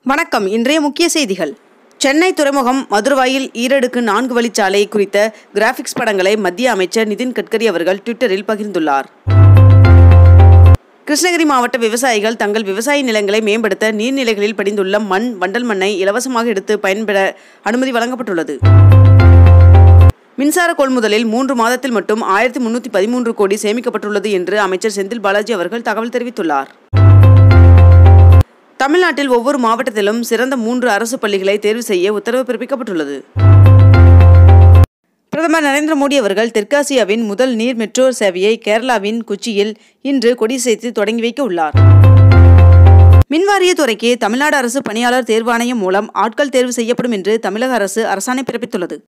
வணக்கம் இன்றைய முக்கிய செய்திகள் சென்னை துறைமுகம் மதுரவாயில் ஈரடுக்கு நான்கு வழிச்சாலை குறித்த கிராபிக்ஸ் படங்களை மத்திய அமைச்சர் நிதின் கட்கரி அவர்கள் ட்விட்டரில் பகிர்ந்துள்ளார் கிருஷ்ணகிரி மாவட்ட விவசாயிகள் தங்கள் விவசாய நிலங்களை மேம்படுத்த நீர்நிலைகளில் படிந்துள்ள மண் வண்டல் மண்ணை இலவசமாக எடுத்து பயன்பெற அனுமதி வழங்கப்பட்டுள்ளது மின்சார கொள்முதலில் மூன்று மாதத்தில் மட்டும் ஆயிரத்தி முன்னூற்றி பதிமூன்று கோடி சேமிக்கப்பட்டுள்ளது என்று அமைச்சர் செந்தில் பாலாஜி அவர்கள் தகவல் தெரிவித்துள்ளார் தமிழ்நாட்டில் ஒவ்வொரு மாவட்டத்திலும் சிறந்த மூன்று அரசு பள்ளிகளை தேர்வு செய்ய உத்தரவு பிறப்பிக்கப்பட்டுள்ளது பிரதமர் நரேந்திர மோடி அவர்கள் தெற்காசியாவின் முதல் நீர் மெட்ரோ சேவையை கேரளாவின் கொச்சியில் இன்று கொடிசைத்து தொடங்கி வைக்க உள்ளார் மின்வாரிய துறைக்கு தமிழ்நாடு அரசு பணியாளர் தேர்வாணையம் மூலம் ஆட்கள் தேர்வு செய்யப்படும் என்று தமிழக அரசு அரசாணை பிறப்பித்துள்ளது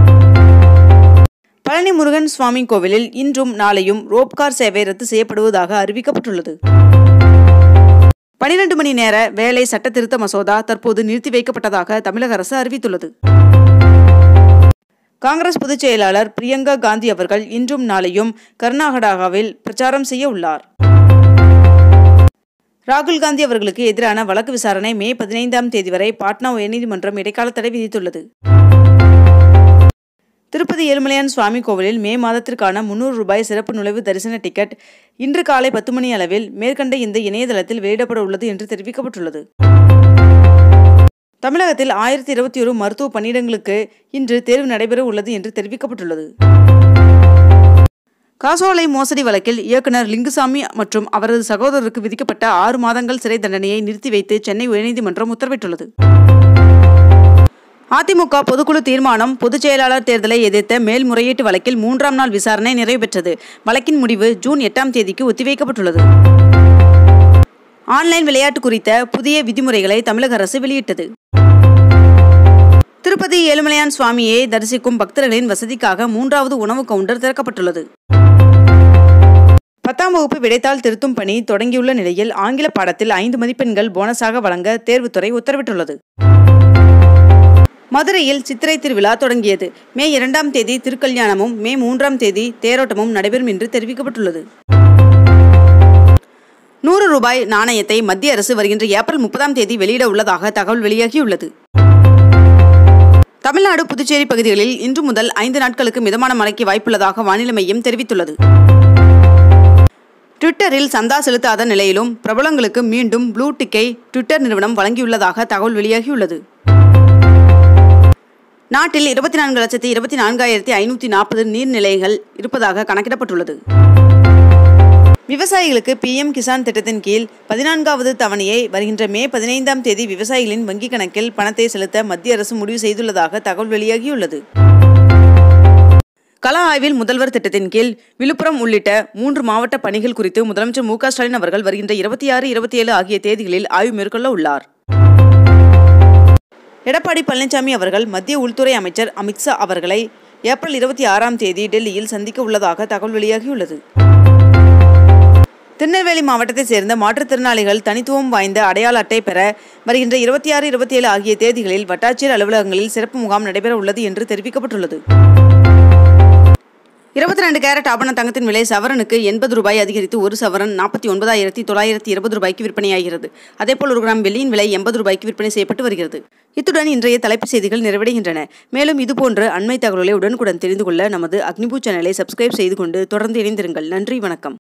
பழனி முருகன் சுவாமி கோவிலில் இன்றும் நாளையும் ரோப்கார் சேவை ரத்து செய்யப்படுவதாக அறிவிக்கப்பட்டுள்ளது பனிரெண்டு மணி நேர வேலை சட்ட திருத்த மசோதா தற்போது நிறுத்தி வைக்கப்பட்டதாக தமிழக அரசு அறிவித்துள்ளது காங்கிரஸ் பொதுச் செயலாளர் பிரியங்கா காந்தி அவர்கள் இன்றும் நாளையும் கர்நாடகாவில் பிரச்சாரம் செய்ய உள்ளார் ராகுல் காந்தி அவர்களுக்கு எதிரான வழக்கு விசாரணை மே பதினைந்தாம் தேதி வரை பாட்னா உயர்நீதிமன்றம் இடைக்கால தடை விதித்துள்ளது திருப்பதி ஏழுமலையான் சுவாமி கோவிலில் மே மாதத்திற்கான முன்னூறு ரூபாய் சிறப்பு நுழைவு தரிசன டிக்கெட் இன்று காலை பத்து மணி அளவில் மேற்கண்ட இந்த இணையதளத்தில் வெளியிடப்பட உள்ளது என்று தெரிவிக்கப்பட்டுள்ளது தமிழகத்தில் ஆயிரத்தி இருபத்தி ஒரு மருத்துவ பணியிடங்களுக்கு இன்று தேர்வு நடைபெற உள்ளது என்று தெரிவிக்கப்பட்டுள்ளது காசோலை மோசடி வழக்கில் இயக்குனர் லிங்குசாமி மற்றும் அவரது சகோதரருக்கு விதிக்கப்பட்ட ஆறு மாதங்கள் சிறை தண்டனையை நிறுத்தி வைத்து சென்னை உயர்நீதிமன்றம் உத்தரவிட்டுள்ளது அதிமுக பொதுக்குழு தீர்மானம் பொதுச் செயலாளர் தேர்தலை எதிர்த்த மேல்முறையீட்டு வழக்கில் மூன்றாம் நாள் விசாரணை நிறைவு பெற்றது வழக்கின் முடிவு ஜூன் எட்டாம் தேதிக்கு ஒத்திவைக்கப்பட்டுள்ளது ஆன்லைன் விளையாட்டு குறித்த புதிய விதிமுறைகளை தமிழக அரசு வெளியிட்டது திருப்பதி ஏழுமலையான் சுவாமியை தரிசிக்கும் பக்தர்களின் வசதிக்காக மூன்றாவது உணவு கவுண்டர் திறக்கப்பட்டுள்ளது பத்தாம் வகுப்பு விடைத்தாள் திருத்தும் பணி தொடங்கியுள்ள நிலையில் ஆங்கில பாடத்தில் ஐந்து மதிப்பெண்கள் போனஸாக வழங்க தேர்வுத்துறை உத்தரவிட்டுள்ளது மதுரையில் சித்திரை திருவிழா தொடங்கியது மே இரண்டாம் தேதி திருக்கல்யாணமும் மே மூன்றாம் தேதி தேரோட்டமும் நடைபெறும் என்று தெரிவிக்கப்பட்டுள்ளது நூறு ரூபாய் நாணயத்தை மத்திய அரசு வருகின்ற ஏப்ரல் முப்பதாம் தேதி வெளியிட உள்ளதாக தகவல் வெளியாகியுள்ளது தமிழ்நாடு புதுச்சேரி பகுதிகளில் இன்று முதல் ஐந்து நாட்களுக்கு மிதமான மழைக்கு வாய்ப்புள்ளதாக வானிலை மையம் தெரிவித்துள்ளது ட்விட்டரில் சந்தா செலுத்தாத நிலையிலும் பிரபலங்களுக்கு மீண்டும் ப்ளூ டிக்கை ட்விட்டர் நிறுவனம் வழங்கியுள்ளதாக தகவல் வெளியாகியுள்ளது நாட்டில் இருபத்தி நான்கு லட்சத்தி இருபத்தி நான்காயிரத்தி ஐநூற்றி நாற்பது நீர்நிலைகள் இருப்பதாக கணக்கிடப்பட்டுள்ளது விவசாயிகளுக்கு பிஎம் கிசான் திட்டத்தின் கீழ் பதினான்காவது தவணையை வருகின்ற மே பதினைந்தாம் தேதி விவசாயிகளின் வங்கிக் கணக்கில் பணத்தை செலுத்த மத்திய அரசு முடிவு செய்துள்ளதாக தகவல் வெளியாகியுள்ளது கள ஆய்வில் முதல்வர் திட்டத்தின் கீழ் விழுப்புரம் உள்ளிட்ட மூன்று மாவட்ட பணிகள் குறித்து முதலமைச்சர் மு ஸ்டாலின் அவர்கள் வருகின்ற இருபத்தி ஆறு இருபத்தி ஏழு ஆகிய தேதிகளில் ஆய்வு மேற்கொள்ள உள்ளார் எடப்பாடி பழனிசாமி அவர்கள் மத்திய உள்துறை அமைச்சர் அமித்ஷா அவர்களை ஏப்ரல் இருபத்தி ஆறாம் தேதி டெல்லியில் சந்திக்க உள்ளதாக தகவல் வெளியாகியுள்ளது திருநெல்வேலி மாவட்டத்தைச் சேர்ந்த மாற்றுத்திறனாளிகள் தனித்துவம் வாய்ந்த அடையாள அட்டை பெற வருகின்ற இருபத்தி ஆறு இருபத்தி ஏழு ஆகிய தேதிகளில் வட்டாட்சியர் அலுவலகங்களில் சிறப்பு முகாம் நடைபெற உள்ளது என்று தெரிவிக்கப்பட்டுள்ளது இருபத்தி ரெண்டு கேரட் ஆபண தங்கத்தின் விலை சவரனுக்கு எண்பது ரூபாய் அதிகரித்து ஒரு சவரன் நாற்பத்தி ஒன்பதாயிரத்தி தொள்ளாயிரத்தி இருபது ரூபாய்க்கு விற்பனையாகிறது அதேபோல் ஒரு கிராம் வெள்ளியின் விலை எண்பது ரூபாய்க்கு விற்பனை செய்யப்பட்டு வருகிறது இத்துடன் இன்றைய தலைப்புச் செய்திகள் நிறைவடைகின்றன மேலும் இதுபோன்ற அண்மை தகவல்களை உடனுக்குடன் தெரிந்து கொள்ள நமது அக்னிபூ சேனலை சப்ஸ்கிரைப் செய்து கொண்டு தொடர்ந்து இணைந்திருங்கள் நன்றி வணக்கம்